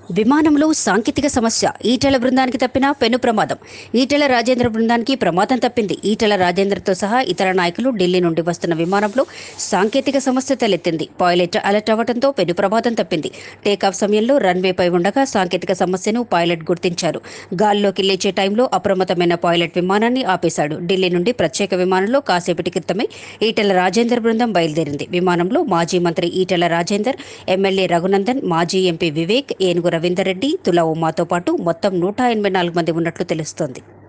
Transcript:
విమానంలో సాంకేతిక సమస్య ఈటెల బృందానికి తప్పిన పెను ప్రమాదం ఈటెల రాజేంద్ర బృందానికి ప్రమాదం తప్పింది ఈటెల రాజేంద్రతో సహా ఇతర నాయకులు ఢిల్లీ నుండి వస్తున్న విమానంలో సాంకేతిక సమస్య తలెత్తింది పైలట్ అలర్ట్ అవ్వడంతో పెను ప్రమాదం తప్పింది టేకాఫ్ సమయంలో రన్వేపై ఉండగా సాంకేతిక సమస్యను పైలట్ గుర్తించారు గాల్లోకి లేచే టైంలో అప్రమత్తమైన పైలట్ విమానాన్ని ఆపేశాడు ఢిల్లీ నుండి ప్రత్యేక విమానంలో కాసేపటి క్రితమే ఈటెల రాజేందర్ బృందం బయలుదేరింది విమానంలో మాజీ మంత్రి ఈటెల రాజేందర్ ఎమ్మెల్యే రఘునందన్ మాజీ ఎంపీ వివేక్ ఏనుగు రవీందర్ రెడ్డి తులా ఉమాతో పాటు మొత్తం నూట ఎనభై నాలుగు మంది ఉన్నట్లు తెలుస్తోంది